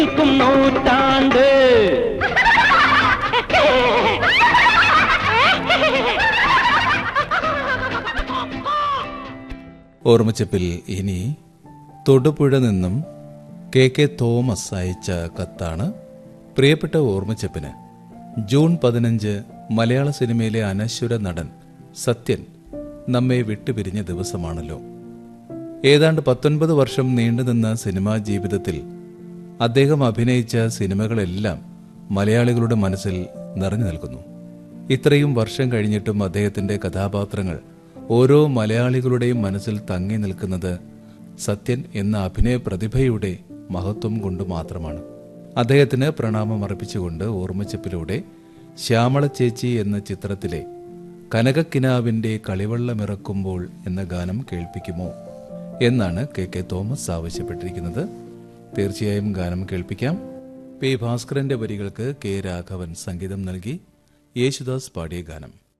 നിൽക്കും നൂറ്റാണ്ട് ഓർമ്മച്ചപ്പിൽ ഇനി തൊടുപുഴ നിന്നും കെ കെ തോമസ് അയച്ച കത്താണ് പ്രിയപ്പെട്ട ഓർമ്മച്ചപ്പിന് ജൂൺ പതിനഞ്ച് മലയാള സിനിമയിലെ അനശ്വര നടൻ സത്യൻ നമ്മെ വിട്ടുപിരിഞ്ഞ ദിവസമാണല്ലോ ഏതാണ്ട് പത്തൊൻപത് വർഷം നീണ്ടുനിന്ന സിനിമാ ജീവിതത്തിൽ അദ്ദേഹം അഭിനയിച്ച സിനിമകളെല്ലാം മലയാളികളുടെ മനസ്സിൽ നിറഞ്ഞു നിൽക്കുന്നു ഇത്രയും വർഷം കഴിഞ്ഞിട്ടും അദ്ദേഹത്തിന്റെ കഥാപാത്രങ്ങൾ ഓരോ മലയാളികളുടെയും മനസ്സിൽ തങ്ങി നിൽക്കുന്നത് സത്യൻ എന്ന അഭിനയ പ്രതിഭയുടെ മഹത്വം കൊണ്ട് മാത്രമാണ് അദ്ദേഹത്തിന് പ്രണാമം അർപ്പിച്ചുകൊണ്ട് ഓർമ്മച്ചപ്പിലൂടെ ശ്യാമള ചേച്ചി എന്ന ചിത്രത്തിലെ കനകക്കിനാവിന്റെ കളിവെള്ളമിറക്കുമ്പോൾ എന്ന ഗാനം കേൾപ്പിക്കുമോ എന്നാണ് കെ കെ തോമസ് ആവശ്യപ്പെട്ടിരിക്കുന്നത് തീർച്ചയായും ഗാനം കേൾപ്പിക്കാം പി ഭാസ്കരന്റെ വരികൾക്ക് കെ രാഘവൻ സംഗീതം നൽകി യേശുദാസ് പാടിയ ഗാനം